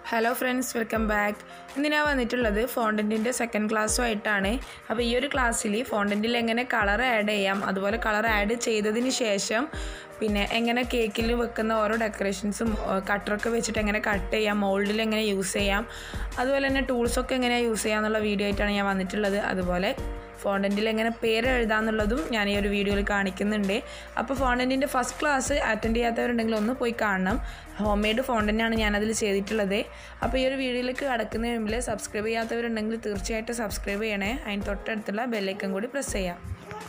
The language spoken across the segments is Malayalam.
ഹലോ ഫ്രണ്ട്സ് വെൽക്കം ബാക്ക് ഇന്ന് ഞാൻ വന്നിട്ടുള്ളത് ഫോണ്ടൻറ്റിൻ്റെ സെക്കൻഡ് ക്ലാസ്സുമായിട്ടാണ് അപ്പോൾ ഈ ഒരു ക്ലാസ്സിൽ ഫോണ്ടൻറ്റിൽ എങ്ങനെ കളർ ആഡ് ചെയ്യാം അതുപോലെ കളർ ആഡ് ചെയ്തതിന് ശേഷം പിന്നെ എങ്ങനെ കേക്കിൽ വെക്കുന്ന ഓരോ ഡെക്കറേഷൻസും കട്ടറൊക്കെ വെച്ചിട്ട് എങ്ങനെ കട്ട് ചെയ്യാം മോൾഡിൽ എങ്ങനെ യൂസ് ചെയ്യാം അതുപോലെ തന്നെ ടൂൾസൊക്കെ എങ്ങനെ യൂസ് ചെയ്യാം എന്നുള്ള വീഡിയോ ആയിട്ടാണ് ഞാൻ വന്നിട്ടുള്ളത് അതുപോലെ ഫോണ്ടൻറ്റിൽ എങ്ങനെ പേര് എഴുതാമെന്നുള്ളതും ഞാൻ ഈ ഒരു വീഡിയോയിൽ കാണിക്കുന്നുണ്ട് അപ്പോൾ ഫോണ്ടൻറ്റിൻ്റെ ഫസ്റ്റ് ക്ലാസ് അറ്റൻഡ് ചെയ്യാത്തവരുണ്ടെങ്കിൽ ഒന്ന് പോയി കാണണം ഹോം മെയ്ഡ് ഫോണ്ടൻ്റാണ് ഞാനതിൽ ചെയ്തിട്ടുള്ളത് അപ്പോൾ ഈ ഒരു വീഡിയോയിലേക്ക് കടക്കുന്നതിന് മുമ്പിൽ സബ്സ്ക്രൈബ് ചെയ്യാത്തവരുണ്ടെങ്കിൽ തീർച്ചയായിട്ടും സബ്സ്ക്രൈബ് ചെയ്യണേ അതിന് തൊട്ടടുത്തുള്ള ബെല്ലൈക്കൻ കൂടി പ്രസ് ചെയ്യാം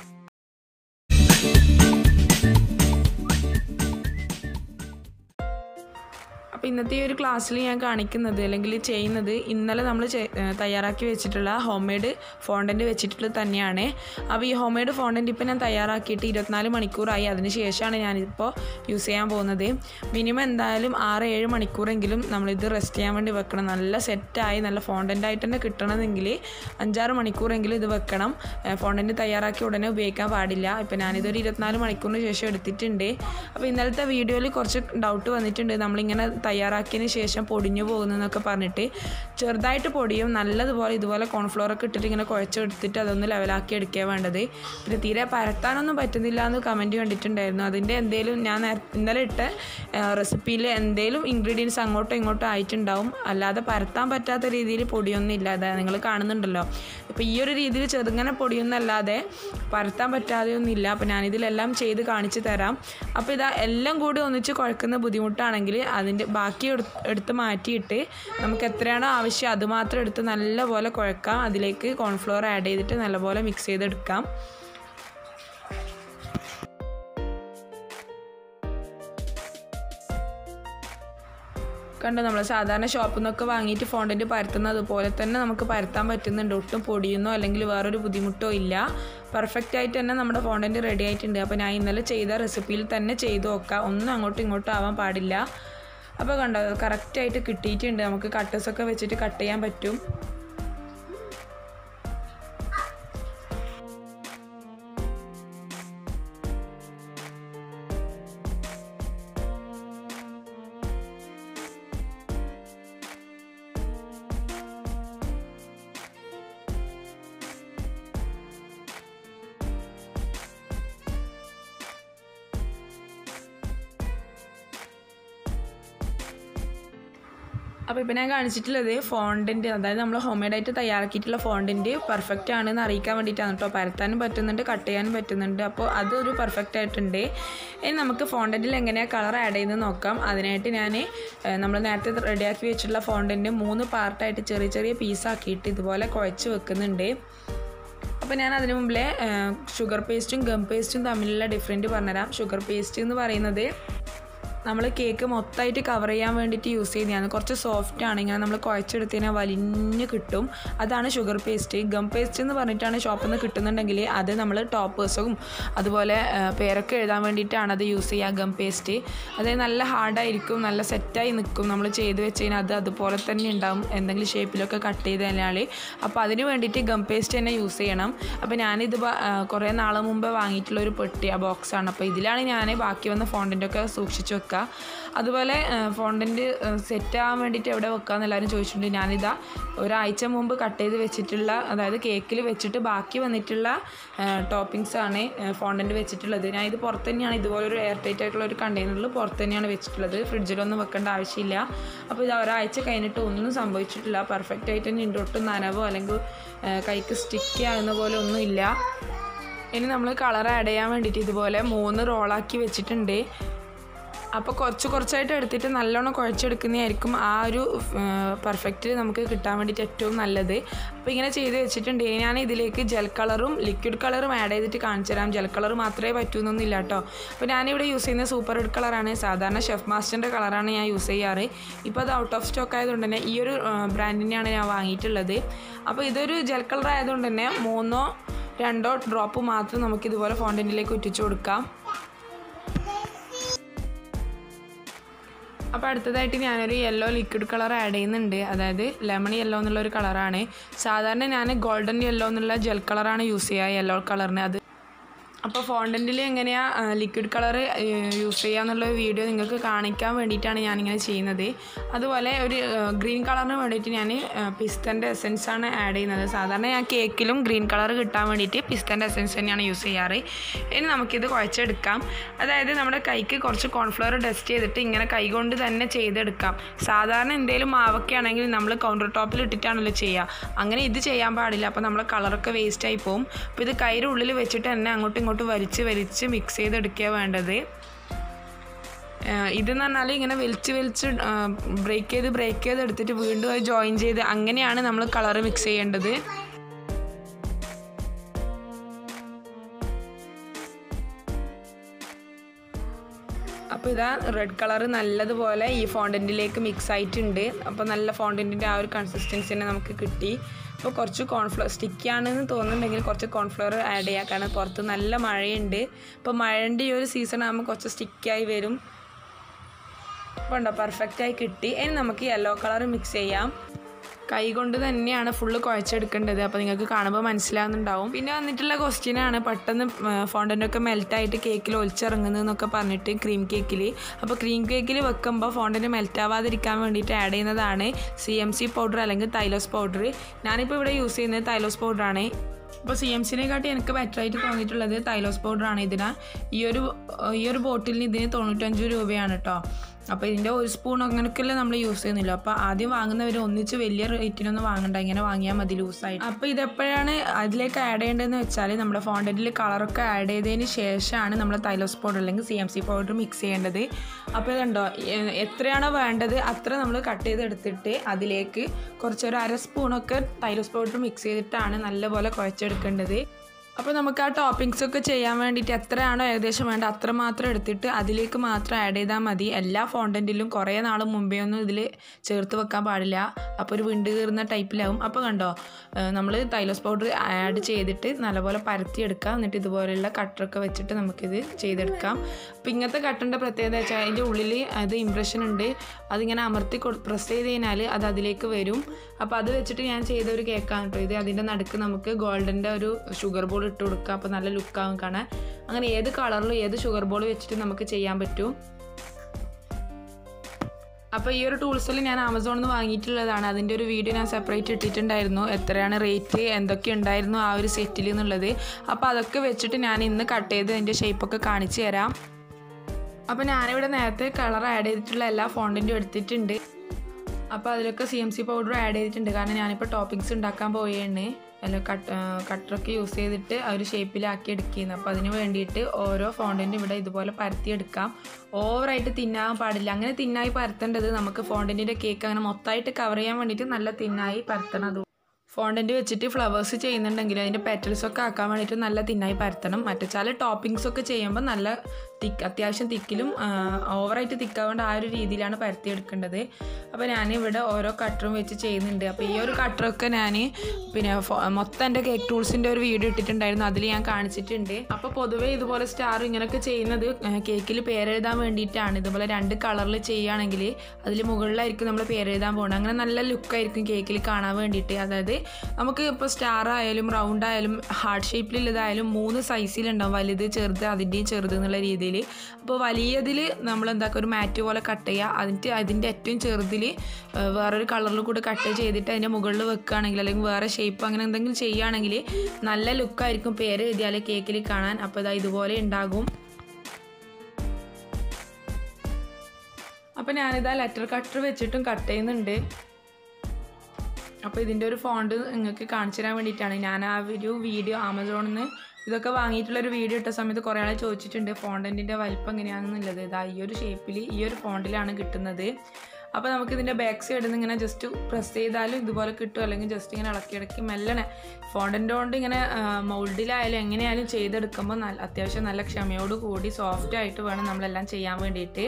അപ്പോൾ ഇന്നത്തെ ഈ ഒരു ക്ലാസ്സിൽ ഞാൻ കാണിക്കുന്നത് അല്ലെങ്കിൽ ചെയ്യുന്നത് ഇന്നലെ നമ്മൾ തയ്യാറാക്കി വെച്ചിട്ടുള്ള ഹോം മെയ്ഡ് ഫോണ്ടൻറ്റ് വെച്ചിട്ടുള്ള തന്നെയാണ് അപ്പോൾ ഈ ഹോം മെയ്ഡ് ഫോണ്ടൻറ്റ് ഇപ്പോൾ ഞാൻ തയ്യാറാക്കിയിട്ട് ഇരുപത്തിനാല് മണിക്കൂറായി അതിന് ശേഷമാണ് ഞാനിപ്പോൾ യൂസ് ചെയ്യാൻ പോകുന്നത് മിനിമം എന്തായാലും ആറ് ഏഴ് മണിക്കൂറെങ്കിലും നമ്മളിത് റെസ്റ്റ് ചെയ്യാൻ വേണ്ടി വെക്കണം നല്ല സെറ്റായി നല്ല ഫോണ്ടൻ്റ് ആയിട്ട് തന്നെ കിട്ടണമെങ്കിൽ അഞ്ചാറ് മണിക്കൂറെങ്കിലും ഇത് വെക്കണം ഫോണ്ടൻറ്റ് തയ്യാറാക്കി ഉടനെ ഉപയോഗിക്കാൻ പാടില്ല ഇപ്പോൾ ഞാനിതൊരു ഇരുപത്തിനാല് മണിക്കൂറിന് ശേഷം എടുത്തിട്ടുണ്ട് അപ്പോൾ ഇന്നലത്തെ വീഡിയോയിൽ കുറച്ച് ഡൗട്ട് വന്നിട്ടുണ്ട് നമ്മളിങ്ങനെ തയ്യാറാക്കിയതിന് ശേഷം പൊടിഞ്ഞു പോകുന്നതെന്നൊക്കെ പറഞ്ഞിട്ട് ചെറുതായിട്ട് പൊടിയും നല്ലതുപോലെ ഇതുപോലെ കോൺഫ്ലോർ ഒക്കെ ഇട്ടിട്ട് ഇങ്ങനെ കുഴച്ചെടുത്തിട്ട് അതൊന്ന് ലെവലാക്കി എടുക്കുക വേണ്ടത് പിന്നെ തീരെ പരത്താനൊന്നും പറ്റുന്നില്ല എന്ന് കമൻറ്റ് കണ്ടിട്ടുണ്ടായിരുന്നു അതിൻ്റെ എന്തെങ്കിലും ഞാൻ ഇന്നലെ ഇട്ട റെസിപ്പിയിൽ എന്തെങ്കിലും ഇൻഗ്രീഡിയൻസ് അങ്ങോട്ടോ ഇങ്ങോട്ടോ ആയിട്ടുണ്ടാവും അല്ലാതെ പരത്താൻ പറ്റാത്ത രീതിയിൽ പൊടിയൊന്നും ഇല്ല അതായത് നിങ്ങൾ കാണുന്നുണ്ടല്ലോ ഇപ്പോൾ ഈ ഒരു രീതിയിൽ ചെറുങ്ങനെ പൊടിയൊന്നല്ലാതെ പരത്താൻ പറ്റാതെയൊന്നും ഇല്ല അപ്പോൾ ഞാനിതിലെല്ലാം ചെയ്ത് കാണിച്ചു തരാം അപ്പോൾ ഇതാ എല്ലാം കൂടി ഒന്നിച്ച് കുഴക്കുന്ന ബുദ്ധിമുട്ടാണെങ്കിൽ അതിൻ്റെ ബാക്കി എടുത്ത് മാറ്റിയിട്ട് നമുക്ക് എത്രയാണോ ആവശ്യം അതുമാത്രം എടുത്ത് നല്ലപോലെ കുഴക്കാം അതിലേക്ക് കോൺഫ്ലോർ ആഡ് ചെയ്തിട്ട് നല്ലപോലെ മിക്സ് ചെയ്തെടുക്കാം കണ്ടോ നമ്മൾ സാധാരണ ഷോപ്പിൽ നിന്നൊക്കെ വാങ്ങിയിട്ട് ഫോണ്ടൻറ്റ് പരത്തുന്നത് പോലെ തന്നെ നമുക്ക് പരത്താൻ പറ്റുന്നുണ്ട് ഒട്ടും പൊടിയുന്നോ അല്ലെങ്കിൽ വേറൊരു ബുദ്ധിമുട്ടോ ഇല്ല പെർഫെക്റ്റ് ആയിട്ട് തന്നെ നമ്മുടെ ഫോണ്ടൻറ്റ് റെഡി ആയിട്ടുണ്ട് അപ്പോൾ ഞാൻ ഇന്നലെ ചെയ്ത റെസിപ്പിയിൽ തന്നെ ചെയ്ത് നോക്കാം ഒന്നും അങ്ങോട്ടും ഇങ്ങോട്ടും ആവാൻ പാടില്ല അപ്പോൾ കണ്ടോ കറക്റ്റായിട്ട് കിട്ടിയിട്ടുണ്ട് നമുക്ക് കട്ടേഴ്സൊക്കെ വെച്ചിട്ട് കട്ട് ചെയ്യാൻ പറ്റും അപ്പോൾ ഇപ്പോൾ ഞാൻ കാണിച്ചിട്ടുള്ളത് ഫോണ്ടിൻ്റെ അതായത് നമ്മൾ ഹോം മെയ്ഡായിട്ട് തയ്യാറാക്കിയിട്ടുള്ള ഫോണ്ടിൻ്റെ പെർഫെക്റ്റ് ആണെന്ന് അറിയിക്കാൻ വേണ്ടിയിട്ടാണ് കേട്ടോ പരത്താനും പറ്റുന്നുണ്ട് കട്ട് ചെയ്യാനും പറ്റുന്നുണ്ട് അപ്പോൾ അതൊരു പെർഫെക്റ്റ് ആയിട്ടുണ്ട് ഇനി നമുക്ക് ഫോണ്ടൻറ്റിൽ എങ്ങനെയാണ് കളർ ആഡ് ചെയ്യുന്നത് നോക്കാം അതിനായിട്ട് ഞാൻ നമ്മൾ നേരത്തെ റെഡിയാക്കി വെച്ചിട്ടുള്ള ഫോണ്ടിൻ്റെ മൂന്ന് പാർട്ടായിട്ട് ചെറിയ ചെറിയ പീസാക്കിയിട്ട് ഇതുപോലെ കുഴച്ച് വെക്കുന്നുണ്ട് അപ്പോൾ ഞാൻ അതിന് മുമ്പിലെ ഷുഗർ പേസ്റ്റും ഗം പേസ്റ്റും തമ്മിലുള്ള ഡിഫറൻറ്റ് പറഞ്ഞുതരാം ഷുഗർ പേസ്റ്റ് എന്ന് പറയുന്നത് നമ്മൾ കേക്ക് മൊത്തമായിട്ട് കവർ ചെയ്യാൻ വേണ്ടിയിട്ട് യൂസ് ചെയ്യുന്നതാണ് കുറച്ച് സോഫ്റ്റ് ആണ് ഇങ്ങനെ നമ്മൾ കുഴച്ചെടുത്ത് കഴിഞ്ഞാൽ വലിഞ്ഞ് കിട്ടും അതാണ് ഷുഗർ പേസ്റ്റ് ഗം പേസ്റ്റ് എന്ന് പറഞ്ഞിട്ടാണ് ഷോപ്പിൽ നിന്ന് കിട്ടുന്നുണ്ടെങ്കിൽ അത് നമ്മൾ ടോപ്പേഴ്സും അതുപോലെ പേരൊക്കെ എഴുതാൻ വേണ്ടിയിട്ടാണ് അത് യൂസ് ചെയ്യുക ഗം പേസ്റ്റ് അത് നല്ല ഹാർഡായിരിക്കും നല്ല സെറ്റായി നിൽക്കും നമ്മൾ ചെയ്ത് വെച്ച് കഴിഞ്ഞാൽ അത് അതുപോലെ തന്നെ ഉണ്ടാവും എന്തെങ്കിലും ഷേപ്പിലൊക്കെ കട്ട് ചെയ്ത് കഴിഞ്ഞാൽ അപ്പോൾ അതിന് വേണ്ടിയിട്ട് ഗം പേസ്റ്റ് തന്നെ യൂസ് ചെയ്യണം അപ്പോൾ ഞാനിത് കുറേ നാൾ മുമ്പ് വാങ്ങിയിട്ടുള്ള ഒരു പെട്ടി ആ ബോക്സാണ് അപ്പോൾ ഇതിലാണ് ഞാൻ ബാക്കി വന്ന ഫോണ്ടിൻ്റെയൊക്കെ സൂക്ഷിച്ച് വെക്കുക അതുപോലെ ഫോണ്ടൻറ്റ് സെറ്റ് ആവാൻ വേണ്ടിയിട്ട് എവിടെ വെക്കാമെന്ന് എല്ലാവരും ചോദിച്ചിട്ടുണ്ട് ഞാനിതാ ഒരാഴ്ച മുമ്പ് കട്ട് ചെയ്ത് വെച്ചിട്ടുള്ള അതായത് കേക്കിൽ വെച്ചിട്ട് ബാക്കി വന്നിട്ടുള്ള ടോപ്പിങ്സ് ആണ് ഫോണ്ടൻറ്റ് വെച്ചിട്ടുള്ളത് ഞാൻ ഇത് പുറത്ത് തന്നെയാണ് ഇതുപോലൊരു എയർ ടൈറ്റ് ആയിട്ടുള്ള ഒരു കണ്ടെയ്നറിൽ പുറത്ത് തന്നെയാണ് വെച്ചിട്ടുള്ളത് ഫ്രിഡ്ജിലൊന്നും വെക്കേണ്ട ആവശ്യമില്ല അപ്പോൾ ഇത് ഒരാഴ്ച കഴിഞ്ഞിട്ട് ഒന്നും സംഭവിച്ചിട്ടില്ല പെർഫെക്റ്റ് ആയിട്ട് തന്നെ ഉണ്ട് ഒട്ടും നനവോ അല്ലെങ്കിൽ കൈക്ക് സ്റ്റിക്ക് ആകുന്ന പോലെ ഒന്നുമില്ല ഇനി നമ്മൾ കളർ ആഡ് ചെയ്യാൻ വേണ്ടിയിട്ട് ഇതുപോലെ മൂന്ന് റോളാക്കി വെച്ചിട്ടുണ്ട് അപ്പോൾ കുറച്ച് കുറച്ചായിട്ട് എടുത്തിട്ട് നല്ലോണം കുഴച്ചെടുക്കുന്നതായിരിക്കും ആ ഒരു പെർഫെക്റ്റ് നമുക്ക് കിട്ടാൻ വേണ്ടിയിട്ട് ഏറ്റവും നല്ലത് അപ്പോൾ ഇങ്ങനെ ചെയ്ത് വെച്ചിട്ടുണ്ട് ഞാൻ ഇതിലേക്ക് ജെൽ കളറും ലിക്വിഡ് കളറും ആഡ് ചെയ്തിട്ട് കാണിച്ചു തരാം ജെൽ കളർ മാത്രമേ പറ്റൂന്നൊന്നുമില്ല കേട്ടോ അപ്പോൾ ഞാനിവിടെ യൂസ് ചെയ്യുന്ന സൂപ്പർ റെഡ് കളറാണ് സാധാരണ ഷെഫ് മാസ്റ്ററിൻ്റെ കളറാണ് ഞാൻ യൂസ് ചെയ്യാറ് ഇപ്പോൾ അത് ഔട്ട് ഓഫ് സ്റ്റോക്ക് ആയതുകൊണ്ട് തന്നെ ഈ ഒരു ബ്രാൻഡിനെയാണ് ഞാൻ വാങ്ങിയിട്ടുള്ളത് അപ്പോൾ ഇതൊരു ജെൽ കളർ ആയതുകൊണ്ട് തന്നെ മൂന്നോ രണ്ടോ ഡ്രോപ്പ് മാത്രം നമുക്ക് ഇതുപോലെ ഫോണ്ടൻറ്റിലേക്ക് ഒറ്റിച്ചു കൊടുക്കാം അപ്പോൾ അടുത്തതായിട്ട് ഞാനൊരു യെല്ലോ ലിക്വിഡ് കളർ ആഡ് ചെയ്യുന്നുണ്ട് അതായത് ലെമൺ യെല്ലോ എന്നുള്ള ഒരു കളറാണ് സാധാരണ ഞാൻ ഗോൾഡൻ യെല്ലോ എന്നുള്ള ജെൽ കളറാണ് യൂസ് ചെയ്യുക യെല്ലോ കളറിന് അത് അപ്പോൾ ഫോണ്ടൻറ്റിൽ എങ്ങനെയാണ് ലിക്വിഡ് കളർ യൂസ് ചെയ്യുക എന്നുള്ള വീഡിയോ നിങ്ങൾക്ക് കാണിക്കാൻ വേണ്ടിയിട്ടാണ് ഞാനിങ്ങനെ ചെയ്യുന്നത് അതുപോലെ ഒരു ഗ്രീൻ കളറിന് വേണ്ടിയിട്ട് ഞാൻ പിസ്തൻ്റെ എസെൻസ് ആണ് ആഡ് ചെയ്യുന്നത് സാധാരണ ഞാൻ കേക്കിലും ഗ്രീൻ കളർ കിട്ടാൻ വേണ്ടിയിട്ട് പിസ്തൻ്റെ എസെൻസ് തന്നെയാണ് യൂസ് ചെയ്യാറ് ഇനി നമുക്കിത് കുഴച്ചെടുക്കാം അതായത് നമ്മുടെ കൈക്ക് കുറച്ച് കോൺഫ്ലവർ ഡസ്റ്റ് ചെയ്തിട്ട് ഇങ്ങനെ കൈ കൊണ്ട് തന്നെ ചെയ്തെടുക്കാം സാധാരണ എന്തെങ്കിലും മാവൊക്കെ ആണെങ്കിൽ നമ്മൾ കൗണ്ടർ ടോപ്പിൽ ഇട്ടിട്ടാണല്ലോ ചെയ്യുക അങ്ങനെ ഇത് ചെയ്യാൻ പാടില്ല അപ്പോൾ നമ്മളെ കളറൊക്കെ വേസ്റ്റ് ആയി പോകും അപ്പോൾ ഇത് കൈയുടെ ഉള്ളിൽ വെച്ചിട്ട് തന്നെ അങ്ങോട്ടും ഇങ്ങോട്ടും വലിച്ച് വലിച്ച് മിക്സ് ചെയ്തെടുക്കുക വേണ്ടത് ഇതെന്ന് പറഞ്ഞാൽ ഇങ്ങനെ വലിച്ച് വലിച്ച് ബ്രേക്ക് ചെയ്ത് ബ്രേക്ക് ചെയ്ത് എടുത്തിട്ട് വീണ്ടും അത് ജോയിൻ ചെയ്ത് അങ്ങനെയാണ് നമ്മൾ കളർ മിക്സ് ചെയ്യേണ്ടത് അപ്പോൾ ഇതാ റെഡ് കളർ നല്ലതുപോലെ ഈ ഫോണ്ടൻറ്റിലേക്ക് മിക്സ് ആയിട്ടുണ്ട് അപ്പോൾ നല്ല ഫോണ്ടൻറ്റിൻ്റെ ആ ഒരു കൺസിസ്റ്റൻസി തന്നെ നമുക്ക് കിട്ടി അപ്പോൾ കുറച്ച് കോൺഫ്ലവർ സ്റ്റിക്കാണെന്ന് തോന്നുന്നുണ്ടെങ്കിൽ കുറച്ച് കോൺഫ്ലവർ ആഡ് ചെയ്യാം കാരണം പുറത്ത് നല്ല മഴയുണ്ട് അപ്പോൾ മഴൻ്റെ ഈ ഒരു സീസൺ ആകുമ്പോൾ കുറച്ച് സ്റ്റിക്കായി വരും അപ്പോൾ ഉണ്ടോ പെർഫെക്റ്റായി കിട്ടി ഇനി നമുക്ക് യെല്ലോ കളർ മിക്സ് ചെയ്യാം കൈ കൊണ്ട് തന്നെയാണ് ഫുള്ള് കുഴച്ചെടുക്കേണ്ടത് അപ്പോൾ നിങ്ങൾക്ക് കാണുമ്പോൾ മനസ്സിലാകുന്നുണ്ടാവും പിന്നെ വന്നിട്ടുള്ള ക്വസ്റ്റ്യനാണ് പെട്ടെന്ന് ഫോണ്ടൻ്റൊക്കെ മെൽറ്റായിട്ട് കേക്കിൽ ഒലിച്ചിറങ്ങുന്നതെന്നൊക്കെ പറഞ്ഞിട്ട് ക്രീം കേക്കിൽ അപ്പോൾ ക്രീം കേക്കിൽ വെക്കുമ്പോൾ ഫോണ്ടൻ്റ് മെൽറ്റ് ആവാതിരിക്കാൻ വേണ്ടിയിട്ട് ആഡ് ചെയ്യുന്നതാണ് സി എം സി പൗഡർ അല്ലെങ്കിൽ തൈലോസ് പൗഡർ ഞാനിപ്പോൾ ഇവിടെ യൂസ് ചെയ്യുന്നത് തൈലോസ് പൗഡറാണ് അപ്പോൾ സി എം സിനെക്കാട്ടി എനിക്ക് ബെറ്ററായിട്ട് തോന്നിയിട്ടുള്ളത് തൈലോസ് പൗഡറാണ് ഇതിന് ഈ ഒരു ഈ ഒരു ബോട്ടിലിന് ഇതിന് തൊണ്ണൂറ്റഞ്ച് രൂപയാണ് കേട്ടോ അപ്പോൾ ഇതിൻ്റെ ഒരു സ്പൂൺ അങ്ങനെയൊക്കെയല്ലേ നമ്മൾ യൂസ് ചെയ്യുന്നില്ല അപ്പോൾ ആദ്യം വാങ്ങുന്നവർ ഒന്നിച്ച് വലിയ റേറ്റിനൊന്നും വാങ്ങണ്ട ഇങ്ങനെ വാങ്ങിയാൽ മതി ലൂസായിട്ട് അപ്പോൾ ഇതെപ്പോഴാണ് അതിലേക്ക് ആഡ് ചെയ്യേണ്ടതെന്ന് വെച്ചാൽ നമ്മുടെ ഫോണ്ടൻറ്റിൽ കളറൊക്കെ ആഡ് ചെയ്തതിന് ശേഷമാണ് നമ്മൾ തൈലോസ് പൗഡർ അല്ലെങ്കിൽ C M C powder mix ചെയ്യേണ്ടത് അപ്പോൾ ഇതുണ്ടോ എത്രയാണോ വേണ്ടത് അത്ര നമ്മൾ കട്ട് ചെയ്തെടുത്തിട്ട് അതിലേക്ക് കുറച്ചൊരു അര സ്പൂണൊക്കെ തൈലോസ് പൗഡർ മിക്സ് ചെയ്തിട്ടാണ് നല്ലപോലെ കുഴച്ചെടുക്കേണ്ടത് അപ്പോൾ നമുക്ക് ആ ടോപ്പിങ്സ് ഒക്കെ ചെയ്യാൻ വേണ്ടിയിട്ട് എത്രയാണോ ഏകദേശം വേണ്ട അത്ര മാത്രം എടുത്തിട്ട് അതിലേക്ക് മാത്രം ആഡ് ചെയ്താൽ മതി എല്ലാ ഫോണ്ടൻറ്റിലും കുറേ നാൾ മുമ്പേ ഒന്നും ഇതിൽ ചേർത്ത് വെക്കാൻ പാടില്ല അപ്പോൾ ഒരു വിണ്ട് കീറുന്ന ടൈപ്പിലാവും അപ്പോൾ കണ്ടോ നമ്മൾ തൈലോസ് പൗഡർ ആഡ് ചെയ്തിട്ട് നല്ലപോലെ പരത്തിയെടുക്കാം എന്നിട്ട് ഇതുപോലെയുള്ള കട്ടറൊക്കെ വെച്ചിട്ട് നമുക്കിത് ചെയ്തെടുക്കാം അപ്പോൾ ഇങ്ങനത്തെ കട്ടറിൻ്റെ പ്രത്യേകത വെച്ചാൽ അതിൻ്റെ ഉള്ളിൽ അത് ഇമ്പ്രഷൻ ഉണ്ട് അതിങ്ങനെ അമർത്തി പ്രസ് ചെയ്ത് കഴിഞ്ഞാൽ അത് അതിലേക്ക് വരും അപ്പോൾ അത് വെച്ചിട്ട് ഞാൻ ചെയ്ത ഒരു കേക്കാണ് കേട്ടോ ഇത് അതിൻ്റെ നടുക്ക് നമുക്ക് ഗോൾഡൻ്റെ ഒരു ഷുഗർ ബോൾ ഇട്ട് കൊടുക്കുക അപ്പോൾ നല്ല ലുക്കാവും കാണാൻ അങ്ങനെ ഏത് കളറിലും ഏത് ഷുഗർ ബോൾ വെച്ചിട്ട് നമുക്ക് ചെയ്യാൻ പറ്റും അപ്പോൾ ഈ ഒരു ടൂൾസിൽ ഞാൻ ആമസോണിൽ നിന്ന് വാങ്ങിയിട്ടുള്ളതാണ് അതിൻ്റെ ഒരു വീഡിയോ ഞാൻ സെപ്പറേറ്റ് ഇട്ടിട്ടുണ്ടായിരുന്നു എത്രയാണ് റേറ്റ് എന്തൊക്കെ ഉണ്ടായിരുന്നു ആ ഒരു സെറ്റിൽ എന്നുള്ളത് അപ്പോൾ അതൊക്കെ വെച്ചിട്ട് ഞാൻ ഇന്ന് കട്ട് ചെയ്ത് അതിൻ്റെ ഷേപ്പൊക്കെ കാണിച്ചു തരാം അപ്പോൾ ഞാനിവിടെ നേരത്തെ കളർ ആഡ് ചെയ്തിട്ടുള്ള എല്ലാ ഫോണ്ടിൻ്റെയും എടുത്തിട്ടുണ്ട് അപ്പോൾ അതിലൊക്കെ C M C powder add ചെയ്തിട്ടുണ്ട് കാരണം ഞാനിപ്പോൾ ടോപ്പിങ്സ് ഉണ്ടാക്കാൻ പോയാണ് അല്ല കട്ട് കട്ടറൊക്കെ യൂസ് ചെയ്തിട്ട് ആ ഒരു ഷേപ്പിലാക്കി എടുക്കുന്നത് അപ്പോൾ അതിന് വേണ്ടിയിട്ട് ഓരോ ഫോണ്ടിൻ്റെ ഇവിടെ ഇതുപോലെ പരത്തിയെടുക്കാം ഓവറായിട്ട് തിന്നാൻ പാടില്ല അങ്ങനെ തിന്നായി പരത്തേണ്ടത് നമുക്ക് ഫോണ്ടിൻ്റെ കേക്ക് അങ്ങനെ മൊത്തമായിട്ട് കവർ ചെയ്യാൻ വേണ്ടിയിട്ട് നല്ല തിന്നായി പരത്തണം അത് ഫോണ്ടൻറ്റ് വെച്ചിട്ട് ഫ്ലവേഴ്സ് ചെയ്യുന്നുണ്ടെങ്കിൽ അതിൻ്റെ പെറ്റൽസ് ഒക്കെ ആക്കാൻ വേണ്ടിയിട്ട് നല്ല തിന്നായി പരത്തണം മറ്റേച്ചാൽ ടോപ്പിങ്സ് ഒക്കെ ചെയ്യുമ്പോൾ നല്ല തിക്ക് അത്യാവശ്യം തിക്കിലും ഓവറായിട്ട് തിക്കാവേണ്ട ആ ഒരു രീതിയിലാണ് പരത്തിയെടുക്കേണ്ടത് അപ്പോൾ ഞാനിവിടെ ഓരോ കട്ടറും വെച്ച് ചെയ്യുന്നുണ്ട് അപ്പോൾ ഈ ഒരു കട്ടറൊക്കെ ഞാൻ പിന്നെ മൊത്തം എൻ്റെ കേക്ക് ടൂൾസിൻ്റെ ഒരു വീഡിയോ ഇട്ടിട്ടുണ്ടായിരുന്നു അതിൽ ഞാൻ കാണിച്ചിട്ടുണ്ട് അപ്പോൾ പൊതുവേ ഇതുപോലെ സ്റ്റാർ ഇങ്ങനെയൊക്കെ ചെയ്യുന്നത് കേക്കിൽ പേരെഴുതാൻ വേണ്ടിയിട്ടാണ് ഇതുപോലെ രണ്ട് കളറിൽ ചെയ്യുകയാണെങ്കിൽ അതിൽ മുകളിലായിരിക്കും നമ്മൾ പേരെഴുതാൻ പോകുന്നത് അങ്ങനെ നല്ല ലുക്കായിരിക്കും കേക്കിൽ കാണാൻ വേണ്ടിയിട്ട് അതായത് നമുക്ക് ഇപ്പോൾ സ്റ്റാർ ആയാലും റൗണ്ട് ആയാലും ഹാർട്ട് ഷേപ്പിലുള്ളതായാലും മൂന്ന് സൈസിലുണ്ടാവും വലുത് ചെറുത് അതിൻ്റെയും ചെറുത് എന്നുള്ള രീതിയിൽ അപ്പോൾ വലിയതിൽ നമ്മൾ എന്താക്കുക ഒരു മാറ്റ് പോലെ കട്ട് ചെയ്യുക അതിൻ്റെ അതിൻ്റെ ഏറ്റവും ചെറുതിൽ വേറൊരു കളറിൽ കൂടെ കട്ട് ചെയ്തിട്ട് അതിൻ്റെ മുകളിൽ വെക്കുകയാണെങ്കിൽ അല്ലെങ്കിൽ വേറെ ഷേപ്പ് അങ്ങനെ എന്തെങ്കിലും ചെയ്യുകയാണെങ്കിൽ നല്ല ലുക്കായിരിക്കും പേര് എഴുതിയാൽ കേക്കിൽ കാണാൻ അപ്പോൾ ഇതാ ഇതുപോലെ ഉണ്ടാകും അപ്പോൾ ഞാനിതാ ലെറ്റർ കട്ടർ വെച്ചിട്ടും കട്ട് ചെയ്യുന്നുണ്ട് അപ്പോൾ ഇതിൻ്റെ ഒരു ഫോണ്ട് നിങ്ങൾക്ക് കാണിച്ചു തരാൻ വേണ്ടിയിട്ടാണ് ഞാൻ ആ ഒരു വീഡിയോ ആമസോണിൽ നിന്ന് ഇതൊക്കെ വാങ്ങിയിട്ടുള്ളൊരു വീഡിയോ ഇട്ട സമയത്ത് കുറേ ആളെ ചോദിച്ചിട്ടുണ്ട് ഫോണ്ടൻറ്റിൻ്റെ വലിപ്പം എങ്ങനെയാണെന്നുള്ളത് ഇതാ ഈ ഒരു ഷേപ്പിൽ ഈ ഒരു ഫോണ്ടിലാണ് കിട്ടുന്നത് അപ്പോൾ നമുക്ക് ഇതിൻ്റെ ബാക്ക് സൈഡിൽ നിന്ന് ഇങ്ങനെ ജസ്റ്റ് പ്രസ് ചെയ്താലും ഇതുപോലെ കിട്ടും അല്ലെങ്കിൽ ജസ്റ്റ് ഇങ്ങനെ ഇളക്കി ഇടയ്ക്ക് മെല്ലനെ ഫോണ്ടൻ്റ് കൊണ്ട് ഇങ്ങനെ മൗൾഡിലായാലും എങ്ങനെയായാലും ചെയ്തെടുക്കുമ്പോൾ നല്ല അത്യാവശ്യം നല്ല ക്ഷമയോട് കൂടി സോഫ്റ്റ് ആയിട്ട് വേണം നമ്മളെല്ലാം ചെയ്യാൻ വേണ്ടിയിട്ട്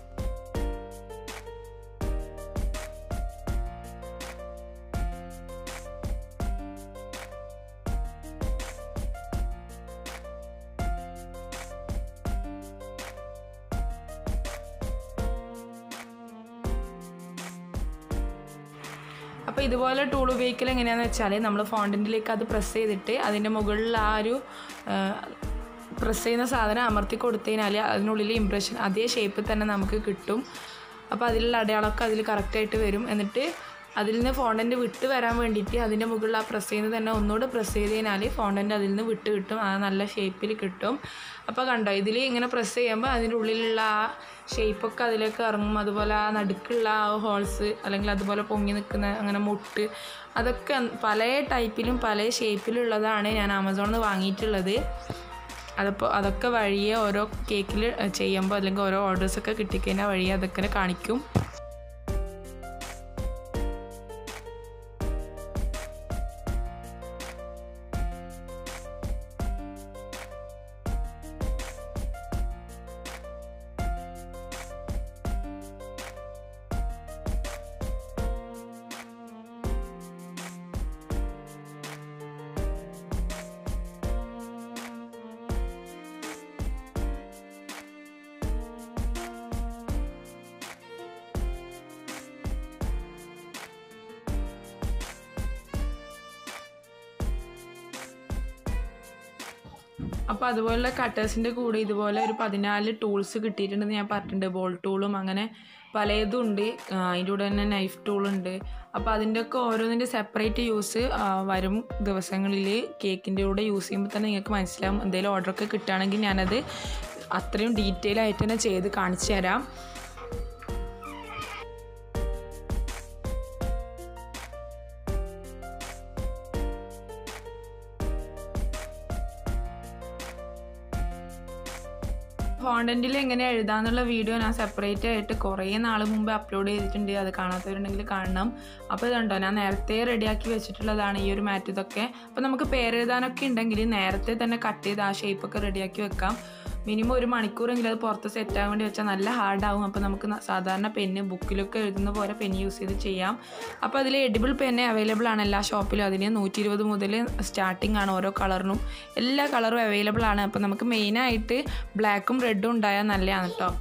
അപ്പോൾ ഇതുപോലെ ടൂൾ ഉപയോഗിക്കൽ എങ്ങനെയാണെന്ന് വെച്ചാൽ നമ്മൾ ഫോണ്ടൻറ്റിലേക്ക് അത് പ്രസ് ചെയ്തിട്ട് അതിൻ്റെ മുകളിൽ ആ ഒരു പ്രസ് ചെയ്യുന്ന സാധനം അമർത്തി കൊടുത്തതിനാൽ അതിനുള്ളിൽ ഇംപ്രഷൻ അതേ ഷേപ്പിൽ തന്നെ നമുക്ക് കിട്ടും അപ്പോൾ അതിലുള്ള അടയാളമൊക്കെ അതിൽ കറക്റ്റായിട്ട് വരും എന്നിട്ട് അതിൽ നിന്ന് ഫോണ്ടൻ്റ് വിട്ട് വരാൻ വേണ്ടിയിട്ട് അതിൻ്റെ മുകളിൽ ആ പ്രസ് ചെയ്യുന്നത് തന്നെ ഒന്നുകൂടെ പ്രസ് ചെയ്ത് കഴിഞ്ഞാൽ ഫോണ്ടൻ്റ് അതിൽ നിന്ന് വിട്ട് കിട്ടും ആ നല്ല ഷേപ്പിൽ കിട്ടും അപ്പോൾ കണ്ടോ ഇതിൽ ഇങ്ങനെ പ്രസ് ചെയ്യുമ്പോൾ അതിൻ്റെ ഉള്ളിലുള്ള ആ ഷേപ്പൊക്കെ അതിലേക്ക് ഇറങ്ങും അതുപോലെ ആ നടുക്കുള്ള ആ ഹോൾസ് അല്ലെങ്കിൽ അതുപോലെ പൊങ്ങി നിൽക്കുന്ന അങ്ങനെ മുട്ട് അതൊക്കെ പല ടൈപ്പിലും പല ഷേപ്പിലുള്ളതാണ് ഞാൻ ആമസോണിൽ നിന്ന് വാങ്ങിയിട്ടുള്ളത് അതപ്പോൾ അതൊക്കെ വഴിയെ ഓരോ കേക്കിൽ ചെയ്യുമ്പോൾ അല്ലെങ്കിൽ ഓരോ ഓർഡേഴ്സൊക്കെ കിട്ടിക്കഴിഞ്ഞാൽ വഴിയെ അതൊക്കെ കാണിക്കും അപ്പോൾ അതുപോലെ കട്ടേഴ്സിൻ്റെ കൂടെ ഇതുപോലെ ഒരു പതിനാല് ടൂൾസ് കിട്ടിയിട്ടുണ്ടെന്ന് ഞാൻ പറഞ്ഞിട്ടുണ്ട് ബോൾ ടൂളും അങ്ങനെ പലതും ഉണ്ട് ആ, അതിൻ്റെ കൂടെ തന്നെ നൈഫ് ടൂളുണ്ട് അപ്പോൾ അതിൻ്റെയൊക്കെ ഓരോന്നിൻ്റെ സെപ്പറേറ്റ് യൂസ് വരും ദിവസങ്ങളിൽ കേക്കിൻ്റെ കൂടെ യൂസ് ചെയ്യുമ്പോൾ തന്നെ നിങ്ങൾക്ക് മനസ്സിലാവും എന്തെങ്കിലും ഓർഡറൊക്കെ കിട്ടുകയാണെങ്കിൽ ഞാനത് അത്രയും ഡീറ്റെയിൽ ആയിട്ട് തന്നെ ചെയ്ത് കാണിച്ചു തരാം ഫോണ്ടൻറ്റിൽ എങ്ങനെ എഴുതാന്നുള്ള വീഡിയോ ഞാൻ സെപ്പറേറ്റ് ആയിട്ട് കുറേ നാൾ മുമ്പ് അപ്ലോഡ് ചെയ്തിട്ടുണ്ട് അത് കാണാത്തവരുണ്ടെങ്കിൽ കാണണം അപ്പോൾ ഇതുണ്ടോ ഞാൻ നേരത്തെ റെഡിയാക്കി വെച്ചിട്ടുള്ളതാണ് ഈ ഒരു മാറ്റ് ഇതൊക്കെ അപ്പോൾ നമുക്ക് പേരെഴുതാനൊക്കെ ഉണ്ടെങ്കിൽ നേരത്തെ തന്നെ കട്ട് ചെയ്ത് ആ ഷേപ്പൊക്കെ റെഡിയാക്കി വെക്കാം മിനിമം ഒരു മണിക്കൂറെങ്കിലും അത് പുറത്ത് സെറ്റ് ആകാൻ വേണ്ടി വെച്ചാൽ നല്ല ഹാർഡാവും അപ്പോൾ നമുക്ക് ന- സാധാരണ പെന്ന് ബുക്കിലൊക്കെ എഴുതുന്ന പോലെ പെന്ന് യൂസ് ചെയ്ത് ചെയ്യാം അപ്പോൾ അതിൽ എഡിബിൾ പെന്ന് അവൈലബിൾ ആണ് എല്ലാ ഷോപ്പിലും അതിന് നൂറ്റി ഇരുപത് മുതൽ സ്റ്റാർട്ടിംഗ് ആണ് ഓരോ കളറിനും എല്ലാ കളറും അവൈലബിൾ ആണ് അപ്പോൾ നമുക്ക് മെയിനായിട്ട് ബ്ലാക്കും റെഡും ഉണ്ടായാൽ നല്ലതാണ് കേട്ടോ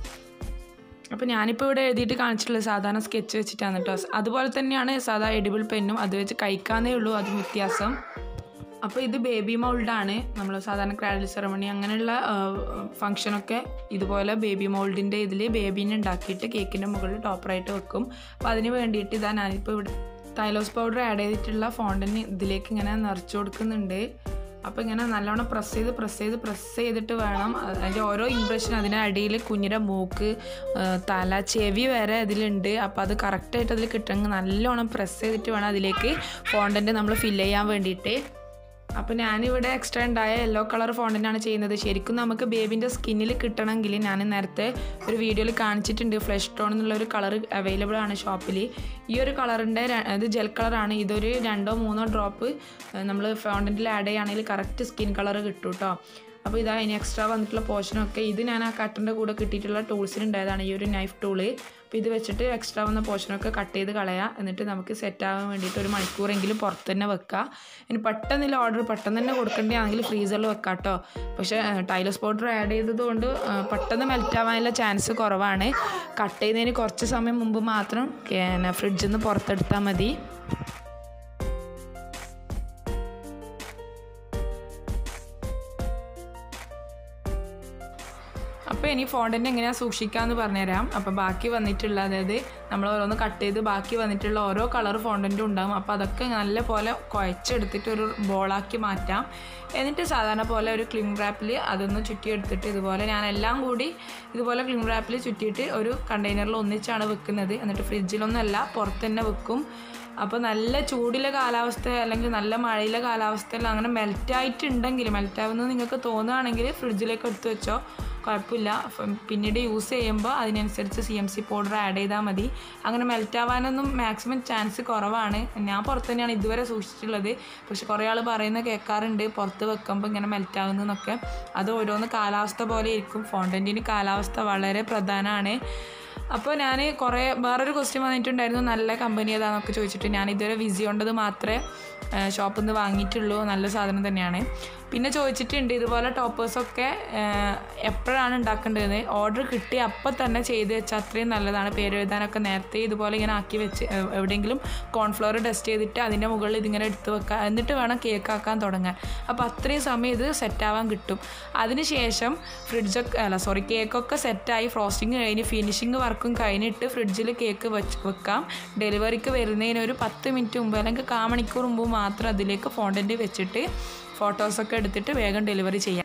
അപ്പോൾ ഞാനിപ്പോൾ ഇവിടെ എഴുതിയിട്ട് കാണിച്ചിട്ടുള്ളത് സാധാരണ സ്കെച്ച് വെച്ചിട്ടാണ് കേട്ടോ അതുപോലെ തന്നെയാണ് സാധാ എഡിബിൾ പെന്നും അത് വെച്ച് കഴിക്കാന്നേ ഉള്ളൂ അത് വ്യത്യാസം അപ്പോൾ ഇത് ബേബി മൗൾഡാണ് നമ്മൾ സാധാരണ ക്രാഡിൽ സെറമണി അങ്ങനെയുള്ള ഫങ്ഷനൊക്കെ ഇതുപോലെ ബേബി മൗൾഡിൻ്റെ ഇതിൽ ബേബീനെ ഉണ്ടാക്കിയിട്ട് കേക്കിൻ്റെ മുകളിൽ ടോപ്പറായിട്ട് വെക്കും അപ്പോൾ അതിന് വേണ്ടിയിട്ട് ഇതാ ഞാനിപ്പോൾ ഇവിടെ തൈലോസ് പൗഡർ ആഡ് ചെയ്തിട്ടുള്ള ഫോണ്ടിന് ഇതിലേക്ക് ഇങ്ങനെ നിറച്ച് കൊടുക്കുന്നുണ്ട് അപ്പോൾ ഇങ്ങനെ നല്ലോണം പ്രസ് ചെയ്ത് പ്രസ് ചെയ്ത് പ്രസ് ചെയ്തിട്ട് വേണം അതിൻ്റെ ഓരോ ഇംപ്രഷൻ അതിൻ്റെ അടിയിൽ കുഞ്ഞിൻ്റെ മൂക്ക് ആ, തല ചെവി വരെ അതിലുണ്ട് അപ്പോൾ അത് കറക്റ്റായിട്ട് അതിൽ കിട്ടണമെങ്കിൽ നല്ലോണം പ്രസ് ചെയ്തിട്ട് വേണം അതിലേക്ക് ഫോണ്ടൻ്റ് നമ്മൾ ഫില്ല് ചെയ്യാൻ വേണ്ടിയിട്ട് അപ്പോൾ ഞാനിവിടെ എക്സ്ട്രാ ഉണ്ടായ യെല്ലോ കളർ ഫോണ്ടിനാണ് ചെയ്യുന്നത് ശരിക്കും നമുക്ക് ബേബിൻ്റെ സ്കിന്നിൽ കിട്ടണമെങ്കിൽ ഞാൻ നേരത്തെ ഒരു വീഡിയോയിൽ കാണിച്ചിട്ടുണ്ട് ഫ്ലഷ് ടോൺ എന്നുള്ള ഒരു കളർ അവൈലബിൾ ആണ് ഷോപ്പിൽ ഈ ഒരു കളറിൻ്റെ ഇത് ജെൽ കളറാണ് ഇതൊരു രണ്ടോ മൂന്നോ ഡ്രോപ്പ് നമ്മൾ ഫോണ്ടൻറ്റിൽ ആഡ് ചെയ്യുകയാണെങ്കിൽ കറക്റ്റ് സ്കിൻ കളർ കിട്ടും കേട്ടോ അപ്പോൾ ഇതാ ഇനി എക്സ്ട്രാ വന്നിട്ടുള്ള പോർഷനൊക്കെ ഇത് ഞാൻ ആ കട്ടറിൻ്റെ കൂടെ കിട്ടിയിട്ടുള്ള ടൂൾസിന് ഉണ്ടായതാണ് ഈ ഒരു നൈഫ് ടൂള് അപ്പോൾ ഇത് വെച്ചിട്ട് എക്സ്ട്രാ വന്ന പോർഷനൊക്കെ കട്ട് ചെയ്ത് കളയാം എന്നിട്ട് നമുക്ക് സെറ്റ് ആവാൻ വേണ്ടിയിട്ട് ഒരു മണിക്കൂറെങ്കിലും പുറത്ത് തന്നെ വെക്കുക ഇനി പെട്ടെന്നില്ല ഓർഡർ പെട്ടെന്ന് തന്നെ കൊടുക്കേണ്ടതാണെങ്കിൽ ഫ്രീസറിൽ വെക്കാം കേട്ടോ പക്ഷേ ടൈലസ് പൗഡർ ആഡ് ചെയ്തത് കൊണ്ട് ആ, പെട്ടെന്ന് മെൽറ്റ് ആവാനുള്ള ചാൻസ് കുറവാണ് കട്ട് ചെയ്യുന്നതിന് കുറച്ച് സമയം മുമ്പ് മാത്രം ഫ്രിഡ്ജിൽ നിന്ന് പുറത്തെടുത്താൽ മതി അപ്പോൾ ഇനി ഫോണ്ടൻ്റ് എങ്ങനെയാണ് സൂക്ഷിക്കാമെന്ന് പറഞ്ഞുതരാം അപ്പോൾ ബാക്കി വന്നിട്ടുള്ള അതായത് നമ്മൾ ഓരോന്ന് കട്ട് ചെയ്ത് ബാക്കി വന്നിട്ടുള്ള ഓരോ കളർ ഫോണ്ടൻറ്റും ഉണ്ടാകും അപ്പോൾ അതൊക്കെ നല്ല പോലെ കുഴച്ചെടുത്തിട്ട് ഒരു ബോളാക്കി മാറ്റാം എന്നിട്ട് സാധാരണ പോലെ ഒരു ക്ലിം റാപ്പിൽ അതൊന്ന് ചുറ്റിയെടുത്തിട്ട് ഇതുപോലെ ഞാൻ എല്ലാം കൂടി ഇതുപോലെ ക്ലിം റാപ്പിൽ ചുറ്റിയിട്ട് ഒരു കണ്ടെയ്നറിൽ ഒന്നിച്ചാണ് വെക്കുന്നത് എന്നിട്ട് ഫ്രിഡ്ജിലൊന്നല്ല പുറത്ത് തന്നെ വെക്കും അപ്പോൾ നല്ല ചൂടിലെ കാലാവസ്ഥ അല്ലെങ്കിൽ നല്ല മഴയിലെ കാലാവസ്ഥയിൽ അങ്ങനെ മെൽറ്റായിട്ടുണ്ടെങ്കിൽ മെൽറ്റാവുന്നത് നിങ്ങൾക്ക് തോന്നുകയാണെങ്കിൽ ഫ്രിഡ്ജിലേക്ക് എടുത്ത് വെച്ചോ കുഴപ്പമില്ല ഫ- പിന്നീട് യൂസ് ചെയ്യുമ്പോൾ അതിനനുസരിച്ച് C M C powder add ചെയ്താൽ മതി അങ്ങനെ മെൽറ്റാവാനൊന്നും മാക്സിമം ചാൻസ് കുറവാണ് ഞാൻ പുറത്ത് തന്നെയാണ് ഇതുവരെ സൂക്ഷിച്ചിട്ടുള്ളത് പക്ഷെ കുറേ ആൾ പറയുന്നത് കേൾക്കാറുണ്ട് പുറത്ത് വെക്കുമ്പോൾ ഇങ്ങനെ മെൽറ്റാവുന്നതെന്നൊക്കെ അത് ഓരോന്ന് കാലാവസ്ഥ പോലെ ഇരിക്കും ഫോണ്ടൻറ്റിന് കാലാവസ്ഥ വളരെ പ്രധാനമാണ് അപ്പോൾ ഞാൻ കുറേ വേറൊരു ക്വസ്റ്റ്യൻ വന്നിട്ടുണ്ടായിരുന്നു നല്ല കമ്പനി ഏതാണെന്നൊക്കെ ചോദിച്ചിട്ട് ഞാൻ ഇതുവരെ വിസി കൊണ്ടത് മാത്രമേ ഷോപ്പിൽ നിന്ന് വാങ്ങിയിട്ടുള്ളൂ നല്ല സാധനം തന്നെയാണ് പിന്നെ ചോദിച്ചിട്ടുണ്ട് ഇതുപോലെ ടോപ്പേഴ്സൊക്കെ എപ്പോഴാണ് ഉണ്ടാക്കേണ്ടത് ഓർഡർ കിട്ടി അപ്പം തന്നെ ചെയ്ത് വെച്ചാൽ അത്രയും നല്ലതാണ് പേര് എഴുതാനൊക്കെ നേരത്തെ ഇതുപോലെ ഇങ്ങനെ ആക്കി വെച്ച് ഏ, എവിടെയെങ്കിലും കോൺഫ്ലവർ ടെസ്റ്റ് ചെയ്തിട്ട് അതിൻ്റെ മുകളിൽ ഇതിങ്ങനെ എടുത്ത് വെക്കുക എന്നിട്ട് വേണം കേക്ക് ആക്കാൻ തുടങ്ങാൻ അപ്പോൾ അത്രയും സമയം ഇത് സെറ്റാവാൻ കിട്ടും അതിനുശേഷം ഫ്രിഡ്ജൊക്കെ അല്ല സോറി കേക്കൊക്കെ സെറ്റായി ഫ്രോസ്റ്റിംഗ് കഴിഞ്ഞ് ഫിനിഷിങ് വർക്കും കഴിഞ്ഞിട്ട് ഫ്രിഡ്ജിൽ കേക്ക് വെച്ച് വെക്കാം ഡെലിവറിക്ക് വരുന്നതിന് ഒരു പത്ത് മിനിറ്റ് മുമ്പ് അല്ലെങ്കിൽ കാ മണിക്കൂർ മുമ്പ് മാത്രം അതിലേക്ക് ഫോണ്ടൻറ്റ് വെച്ചിട്ട് ഫോട്ടോസൊക്കെ എടുത്തിട്ട് വേഗം ഡെലിവറി ചെയ്യാം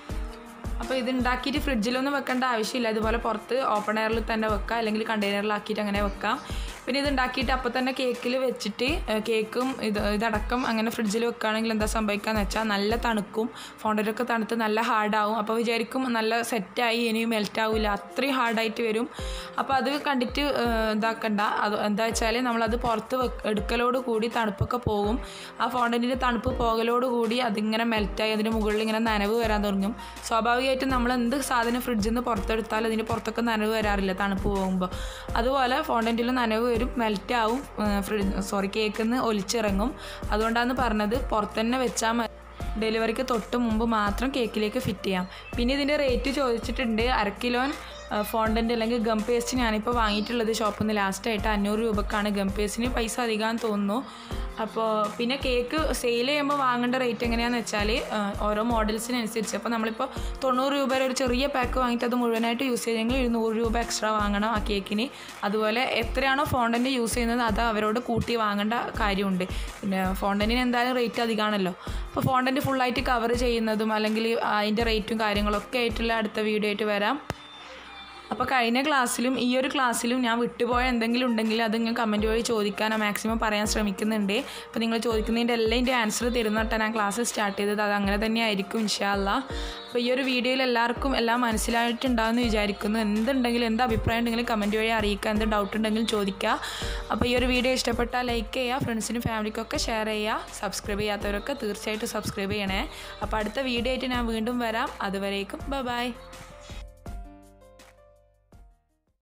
അപ്പോൾ ഇത് ഉണ്ടാക്കിയിട്ട് ഫ്രിഡ്ജിലൊന്നും വെക്കേണ്ട ആവശ്യമില്ല ഇതുപോലെ പുറത്ത് ഓപ്പൺ എയറിൽ തന്നെ വെക്കാം അല്ലെങ്കിൽ കണ്ടെയ്നറിലാക്കിയിട്ട് അങ്ങനെ വെക്കാം പിന്നെ ഇത് ഉണ്ടാക്കിയിട്ട് അപ്പോൾ തന്നെ കേക്കിൽ വെച്ചിട്ട് ഏഹ്, കേക്കും ഇത് ഇതടക്കം അങ്ങനെ ഫ്രിഡ്ജിൽ വെക്കുകയാണെങ്കിൽ എന്താ സംഭവിക്കാന്ന് വെച്ചാൽ നല്ല തണുക്കും ഫോണ്ടൊക്കെ തണുത്ത് നല്ല ഹാർഡാവും അപ്പോൾ വിചാരിക്കും നല്ല സെറ്റായി ഇനിയും മെൽറ്റ് ആവില്ല അത്രയും ഹാർഡായിട്ട് വരും അപ്പോൾ അത് കണ്ടിട്ട് ഏഹ്, ഇതാക്കണ്ട അത് എന്താ വെച്ചാൽ നമ്മളത് പുറത്ത് വെക്ക് എടുക്കലോട് കൂടി തണുപ്പൊക്കെ പോകും ആ ഫോണ്ടൻറ്റിൻ്റെ തണുപ്പ് പോകലോട് കൂടി അതിങ്ങനെ മെൽറ്റായി അതിന് മുകളിൽ ഇങ്ങനെ നനവ് വരാൻ തുടങ്ങും സ്വാഭാവികമായിട്ടും നമ്മൾ എന്ത് സാധനം ഫ്രിഡ്ജിൽ നിന്ന് പുറത്തെടുത്താൽ അതിന് പുറത്തൊക്കെ നനവ് വരാറില്ല തണുപ്പ് പോകുമ്പോൾ അതുപോലെ ഫോണ്ടൻറ്റിൽ നനവ് വരും മെൽറ്റ് ആവും ഫ്രിഡ്ജ് സോറി കേക്കിൽ നിന്ന് ഒലിച്ചിറങ്ങും അതുകൊണ്ടാണ് പറഞ്ഞത് പുറത്തുതന്നെ വെച്ചാൽ മതി ഡെലിവറിക്ക് തൊട്ട് മുമ്പ് മാത്രം കേക്കിലേക്ക് ഫിറ്റ് ചെയ്യാം പിന്നെ ഇതിൻ്റെ റേറ്റ് ചോദിച്ചിട്ടുണ്ട് അര കിലോൻ ഫോണ്ടൻ്റ് അല്ലെങ്കിൽ ഗം പേസ്റ്റ് ഞാനിപ്പോൾ വാങ്ങിയിട്ടുള്ളത് ഷോപ്പിൽ നിന്ന് ലാസ്റ്റായിട്ട് അഞ്ഞൂറ് രൂപക്കാണ് ഗം പേസ്റ്റിന് പൈസ അധികമാണെന്ന് തോന്നുന്നു അപ്പോൾ പിന്നെ കേക്ക് സെയിൽ ചെയ്യുമ്പോൾ വാങ്ങേണ്ട റേറ്റ് എങ്ങനെയാണെന്ന് വെച്ചാൽ ഓരോ മോഡൽസിനനുസരിച്ച് അപ്പോൾ നമ്മളിപ്പോൾ തൊണ്ണൂറ് രൂപയുടെ ഒരു ചെറിയ പാക്ക് വാങ്ങിയിട്ട് അത് മുഴുവനായിട്ട് യൂസ് ചെയ്തെങ്കിൽ ഒരു നൂറ് രൂപ എക്സ്ട്രാ വാങ്ങണം ആ കേക്കിന് അതുപോലെ എത്രയാണോ ഫോണ്ടൻ്റ് യൂസ് ചെയ്യുന്നത് അത് അവരോട് കൂട്ടി വാങ്ങേണ്ട കാര്യമുണ്ട് പിന്നെ ഫോണ്ടൻറ്റിന് എന്തായാലും റേറ്റ് അധികമാണല്ലോ അപ്പോൾ ഫോണ്ടൻറ്റ് ഫുള്ളായിട്ട് കവർ ചെയ്യുന്നതും അല്ലെങ്കിൽ അതിൻ്റെ റേറ്റും കാര്യങ്ങളൊക്കെ ആയിട്ടുള്ള അടുത്ത വീഡിയോ ആയിട്ട് വരാം അപ്പോൾ കഴിഞ്ഞ ക്ലാസ്സിലും ഈ ഒരു ക്ലാസ്സിലും ഞാൻ വിട്ടുപോയ എന്തെങ്കിലും ഉണ്ടെങ്കിൽ അത് നിങ്ങൾ കമൻറ്റ് വഴി ചോദിക്കാൻ മാക്സിമം പറയാൻ ശ്രമിക്കുന്നുണ്ട് അപ്പോൾ നിങ്ങൾ ചോദിക്കുന്നതിൻ്റെ എല്ലാം എൻ്റെ ആൻസർ തരുന്നിട്ട് ഞാൻ ക്ലാസ് സ്റ്റാർട്ട് ചെയ്തത് അത് അങ്ങനെ തന്നെ ആയിരിക്കും ഇൻഷാല്ല അപ്പോൾ ഈ ഒരു വീഡിയോയിൽ എല്ലാവർക്കും എല്ലാം മനസ്സിലായിട്ടുണ്ടാകുമെന്ന് വിചാരിക്കുന്നു എന്തുണ്ടെങ്കിലും എന്ത് അഭിപ്രായം ഉണ്ടെങ്കിലും കമൻറ്റ് വഴി അറിയിക്കുക എന്ത് ഡൗട്ട് ഉണ്ടെങ്കിലും ചോദിക്കുക അപ്പോൾ ഈ ഒരു വീഡിയോ ഇഷ്ടപ്പെട്ടാൽ ലൈക്ക് ചെയ്യുക ഫ്രണ്ട്സിനും ഫാമിലിക്കൊക്കെ ഷെയർ ചെയ്യുക സബ്സ്ക്രൈബ് ചെയ്യാത്തവരൊക്കെ തീർച്ചയായിട്ടും സബ്സ്ക്രൈബ് ചെയ്യണേ അപ്പോൾ അടുത്ത വീഡിയോ ആയിട്ട് ഞാൻ വീണ്ടും വരാം അതുവരേക്കും ബൈ